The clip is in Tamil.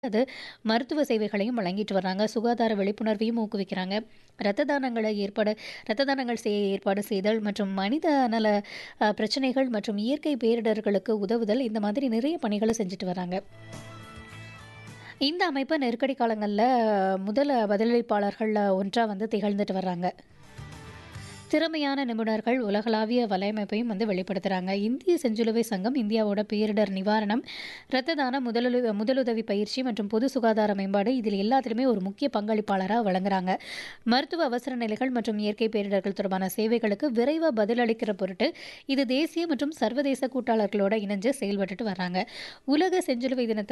அது மருத்துவ சேவைகளையும் வழங்கிட்டு வர்றாங்க. சுகாதார விழிப்புணர்வையும் ஊக்குவிக்கிறாங்க. இரத்த தானங்கள ஏற்பட இரத்த தானங்கள் செய்ய ஏற்பாடு செய்தல் மற்றும் மனித நல அ பிரச்சனைகள் மற்றும் இயற்கை பேரிடர்களுக்கு உதவுதல் இந்த மாதிரி நிறைய பணிகள செஞ்சுட்டு வராங்க. இந்த அமைப்பு நெருக்கடி காலங்கள்ல முதல் பதிலளிப்பாளர்கள்ல ஒன்றா வந்து திகழ்ந்துட்டு வர்றாங்க. திறமையான நிபுணர்கள் உலகளாவிய வலையமைப்பையும் வந்து வெளிப்படுத்துறாங்க. இந்திய செஞ்சிலுவை சங்கம் இந்தியாவோட பேரிடர் நிவாரணம், இரத்த தானம், முதலுதவி முதலுதவி பயிற்சி மற்றும் பொது சுகாதார மேம்பாடு இதில் எல்லாத்திலுமே ஒரு முக்கிய பங்களிப்பாளரா வழங்குறாங்க. மருத்துவ அவசர நிலைகள் மற்றும் இயற்கை பேரிடர்கள் தொடர்பான சேவைகளுக்கு விரைவா பதிலளிக்கிற பொருட்டு இது தேசிய மற்றும் சர்வதேச கூட்டாளர்களோட இணைஞ்சு செயல்பட்டுட்டு வர்றாங்க. உலக செஞ்சிலுவை தினத்த